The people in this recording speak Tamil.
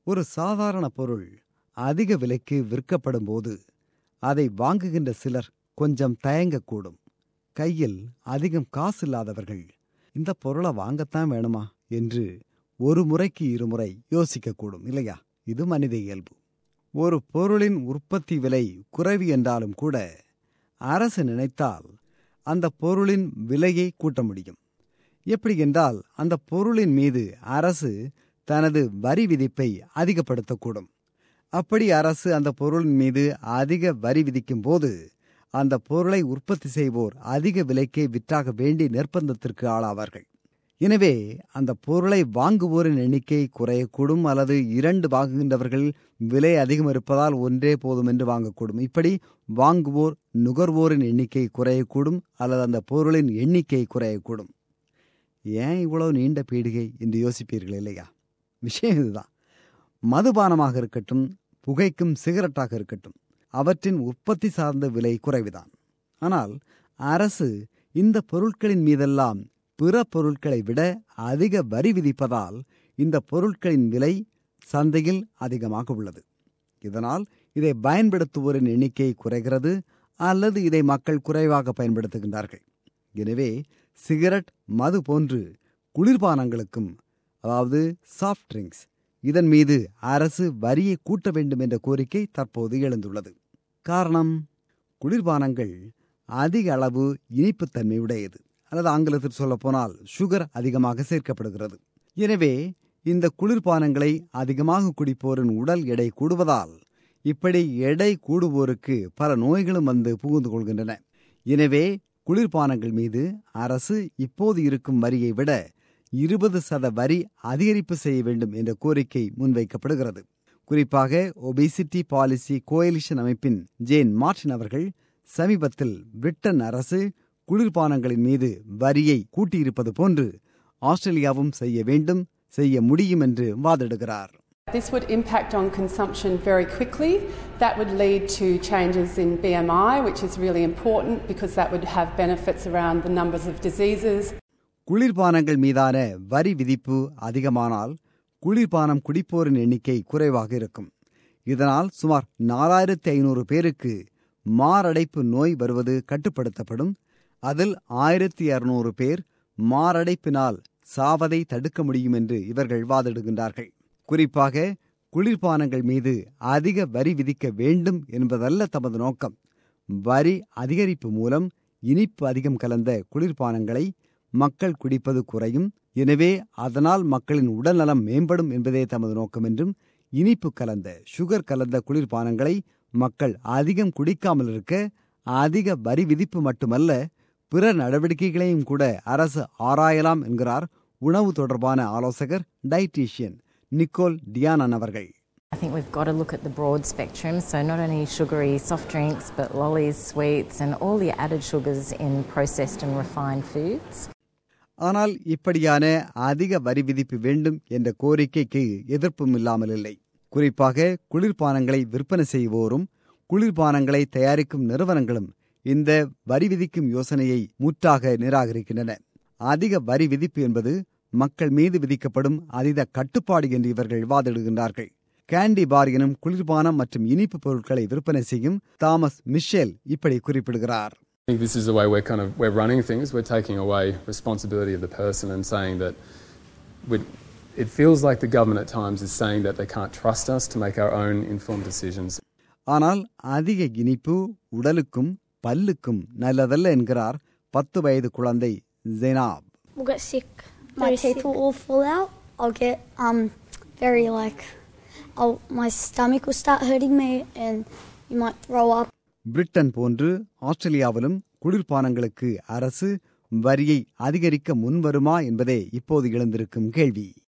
ஒரு சாதாரண பொருள் அதிக விலைக்கு விற்கப்படும் போது அதை வாங்குகின்ற சிலர் கொஞ்சம் தயங்கக்கூடும் கையில் அதிகம் காசு இல்லாதவர்கள் இந்த பொருளை வாங்கத்தான் வேணுமா என்று ஒரு முறைக்கு இருமுறை யோசிக்கக்கூடும் இல்லையா இது மனித இயல்பு ஒரு பொருளின் உற்பத்தி விலை குறைவு என்றாலும் கூட அரசு நினைத்தால் அந்த பொருளின் விலையை கூட்ட முடியும் எப்படி என்றால் அந்த பொருளின் மீது அரசு தனது வரி விதிப்பை அதிகப்படுத்தக்கூடும் அப்படி அரசு அந்த பொருளின் மீது அதிக வரி விதிக்கும் போது அந்த பொருளை உற்பத்தி செய்வோர் அதிக விலைக்கே விற்றாக வேண்டி நிர்பந்தத்திற்கு ஆளாவார்கள் எனவே அந்த பொருளை வாங்குவோரின் எண்ணிக்கை குறையக்கூடும் அல்லது இரண்டு வாங்குகின்றவர்கள் விலை அதிகம் இருப்பதால் ஒன்றே போதும் என்று வாங்கக்கூடும் இப்படி வாங்குவோர் நுகர்வோரின் எண்ணிக்கை குறையக்கூடும் அல்லது அந்த பொருளின் எண்ணிக்கை குறையக்கூடும் ஏன் இவ்வளவு நீண்ட பீடிகை என்று யோசிப்பீர்கள் இல்லையா விஷயம் இதுதான் மதுபானமாக இருக்கட்டும் புகைக்கும் சிகரெட்டாக இருக்கட்டும் அவற்றின் உற்பத்தி சார்ந்த விலை குறைவுதான் ஆனால் அரசு இந்த பொருட்களின் மீதெல்லாம் பிற பொருட்களை விட அதிக வரி விதிப்பதால் இந்த பொருட்களின் விலை சந்தையில் அதிகமாக உள்ளது இதனால் இதை பயன்படுத்துவோரின் எண்ணிக்கை குறைகிறது அல்லது இதை மக்கள் குறைவாக பயன்படுத்துகின்றார்கள் எனவே சிகரெட் மது போன்று குளிர்பானங்களுக்கும் அதாவது சாஃப்ட் ட்ரிங்க்ஸ் இதன் மீது அரசு வரியை கூட்ட வேண்டும் என்ற கோரிக்கை தற்போது எழுந்துள்ளது காரணம் குளிர்பானங்கள் அதிக அளவு இனிப்புத்தன்மை உடையது அல்லது ஆங்கிலத்தில் சொல்லப்போனால் சுகர் அதிகமாக சேர்க்கப்படுகிறது எனவே இந்த குளிர்பானங்களை அதிகமாக குடிப்போரின் உடல் எடை கூடுவதால் இப்படி எடை கூடுவோருக்கு பல நோய்களும் வந்து புகுந்து கொள்கின்றன எனவே குளிர்பானங்கள் மீது அரசு இப்போது இருக்கும் வரியை விட இருபது சத வரி அதிகரிப்பு செய்ய வேண்டும் என்ற கோரிக்கை முன்வைக்கப்படுகிறது குறிப்பாக ஒபிசிட்டி பாலிசி கோயலிஷன் அமைப்பின் ஜேன் மார்டின் அவர்கள் சமீபத்தில் பிரிட்டன் அரசு குளிர்பானங்களின் மீது வரியை கூட்டியிருப்பது போன்று ஆஸ்திரேலியாவும் செய்ய வேண்டும் செய்ய முடியும் என்று வாதிடுகிறார் This would impact on consumption very quickly. That would lead to changes in BMI, which is really important because that would have benefits around the numbers of diseases. குளிர்பானங்கள் மீதான வரி விதிப்பு அதிகமானால் குளிர்பானம் குடிப்போரின் எண்ணிக்கை குறைவாக இருக்கும் இதனால் சுமார் நாலாயிரத்தி ஐநூறு பேருக்கு மாரடைப்பு நோய் வருவது கட்டுப்படுத்தப்படும் அதில் ஆயிரத்தி இருநூறு பேர் மாரடைப்பினால் சாவதை தடுக்க முடியும் என்று இவர்கள் வாதிடுகின்றார்கள் குறிப்பாக குளிர்பானங்கள் மீது அதிக வரி விதிக்க வேண்டும் என்பதல்ல தமது நோக்கம் வரி அதிகரிப்பு மூலம் இனிப்பு அதிகம் கலந்த குளிர்பானங்களை மக்கள் குடிப்பது குறையும் எனவே அதனால் மக்களின் உடல்நலம் மேம்படும் என்பதே தமது நோக்கம் என்றும் இனிப்பு கலந்த சுகர் கலந்த குளிர்பானங்களை மக்கள் அதிகம் குடிக்காமல் இருக்க அதிக வரி விதிப்பு மட்டுமல்ல பிற நடவடிக்கைகளையும் கூட அரசு ஆராயலாம் என்கிறார் உணவு தொடர்பான ஆலோசகர் டயட்டீஷியன் நிக்கோல் டியானன் அவர்கள் I think we've got to look at the broad spectrum, so not only sugary soft drinks, but lollies, sweets, and all the added sugars in processed and refined foods. ஆனால் இப்படியான அதிக வரி விதிப்பு வேண்டும் என்ற கோரிக்கைக்கு எதிர்ப்பும் இல்லாமல் இல்லை குறிப்பாக குளிர்பானங்களை விற்பனை செய்வோரும் குளிர்பானங்களை தயாரிக்கும் நிறுவனங்களும் இந்த வரி விதிக்கும் யோசனையை முற்றாக நிராகரிக்கின்றன அதிக வரி விதிப்பு என்பது மக்கள் மீது விதிக்கப்படும் அதீத கட்டுப்பாடு என்று இவர்கள் வாதிடுகின்றார்கள் கேண்டி பார் எனும் குளிர்பானம் மற்றும் இனிப்பு பொருட்களை விற்பனை செய்யும் தாமஸ் மிஷேல் இப்படி குறிப்பிடுகிறார் I think this is the way we're kind of we're running things. We're taking away responsibility of the person and saying that we it feels like the government at times is saying that they can't trust us to make our own informed decisions. ஆனால் அதிக இனிப்பு உடலுக்கும் பல்லுக்கும் நல்லதல்ல என்கிறார் பத்து வயது குழந்தை ஜெனாப் will get sick. My teeth will all fall out. I'll get um very like, I'll, my stomach will start hurting me, and you might throw up. Britain போன்று ஆஸ்திரேலியாவிலும் குளிர்பானங்களுக்கு அரசு வரியை அதிகரிக்க முன்வருமா என்பதே இப்போது எழுந்திருக்கும் கேள்வி